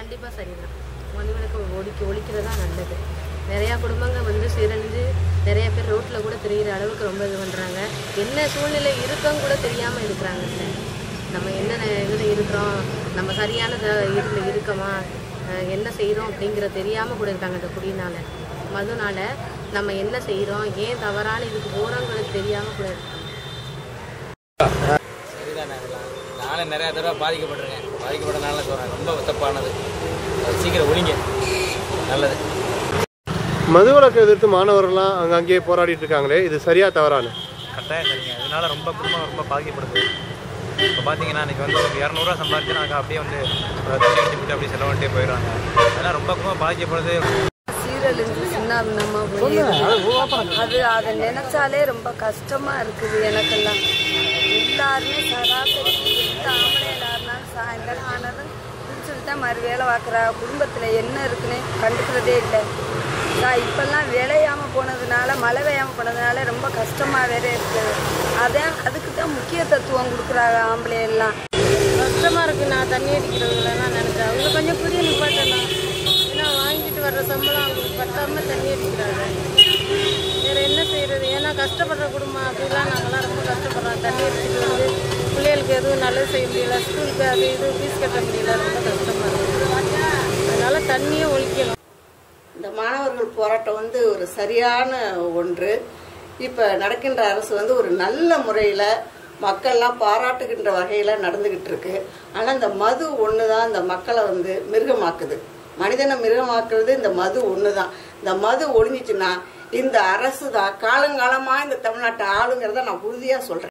கண்டிப்பாக சரிதான் மதுவிலக்கு ஒழிக்க ஒழிக்கிறது தான் நல்லது நிறையா குடும்பங்கள் வந்து சீரழிஞ்சு நிறைய பேர் ரோட்டில் கூட தெரிகிற அளவுக்கு ரொம்ப இது பண்ணுறாங்க என்ன சூழ்நிலை இருக்கோன்னு கூட தெரியாமல் இருக்கிறாங்க நம்ம என்ன இதில் இருக்கிறோம் நம்ம சரியான இதில் இருக்கோமா அஹ் என்ன செய்கிறோம் அப்படிங்கிற தெரியாமல் கூட இருக்காங்க இந்த குடினால மதுனால நம்ம என்ன செய்கிறோம் ஏன் தவறான இதுக்கு போகிறோங்கிறது தெரியாமல் கூட இருக்காங்க சரிதானே அதெல்லாம் நானே நிறையா தடவை பாதிக்கப்பட்டிருக்கேன் பாதிக்கப்பட்டனால சொல்கிறேன் ரொம்ப தப்பானது அது சீக்கிரம் ஒழிங்க நல்லது மதுவிலக்கு எதிர்த்து மாணவர்கள்லாம் அங்கே அங்கேயே போராடிட்டு இருக்காங்களே இது சரியா தவறானு கட்டாயம் சரிங்க இதனால ரொம்ப குடும்பம் ரொம்ப பாதிக்கப்படுது இப்போ பார்த்தீங்கன்னா இன்னைக்கு வந்து ஒரு இரநூறுவா சம்பாதிச்சு நாங்கள் அப்படியே வந்து ஒரு தண்ணி அடிச்சு போட்டு அப்படியே செலவழிட்டே போயிடுறாங்க அதெல்லாம் ரொம்ப குடும்பம் பாதிக்கப்படுது சீரழிஞ்சு சின்ன பின்னமா போயிருக்கு அது அதை நினைச்சாலே ரொம்ப கஷ்டமா இருக்குது எனக்கெல்லாம் எல்லாருமே சராசரி எந்த ஆம்பளையில இருந்தாலும் சாயந்தரம் ஆனதும் குடிச்சுட்டு தான் மறு வேலை பார்க்குறா குடும்பத்தில் என்ன இருக்குன்னு கண்டுக்கிறதே இல்லை நான் இப்பெல்லாம் விளையாம போனதுனால மழை பெய்யாம போனதுனால ரொம்ப கஷ்டமா வேற இருக்குது அதான் அதுக்கு தான் முக்கிய தத்துவம் கொடுக்குறாங்க ஆம்பளை எல்லாம் கஷ்டமா இருக்கு நான் தண்ணி அடிக்கிறவங்களெல்லாம் நினைச்சேன் அவங்க கொஞ்சம் புரிய நிப்பாட்டலாம் ஏன்னா வாங்கிட்டு வர்ற சம்பளம் அவங்களுக்கு பத்தாம தண்ணி அடிக்கிறாங்க வேற என்ன செய்யறது ஏன்னா கஷ்டப்படுற குடும்பம் அப்படிலாம் நாங்களாம் ரொம்ப கஷ்டப்படுறோம் தண்ணி அடிச்சுட்டு வந்து பிள்ளைகளுக்கு எதுவும் நல்லது செய்ய முடியல ஸ்கூலுக்கு அது இது ஃபீஸ் கட்ட முடியல ரொம்ப கஷ்டமா இருக்கு அதனால தண்ணியை ஒழிக்கணும் இந்த மாணவர்கள் போராட்டம் வந்து ஒரு சரியான ஒன்று இப்போ நடக்கின்ற அரசு வந்து ஒரு நல்ல முறையில் மக்கள்லாம் பாராட்டுகின்ற வகையில் நடந்துக்கிட்டு இருக்கு ஆனால் இந்த மது ஒன்று தான் இந்த மக்களை வந்து மிருகமாக்குது மனிதனை மிருகமாக்குறது இந்த மது ஒன்று தான் இந்த மது ஒழிஞ்சிச்சுன்னா இந்த அரசு தான் காலங்காலமாக இந்த தமிழ்நாட்டை ஆளுங்கிறத நான் உறுதியாக சொல்கிறேன்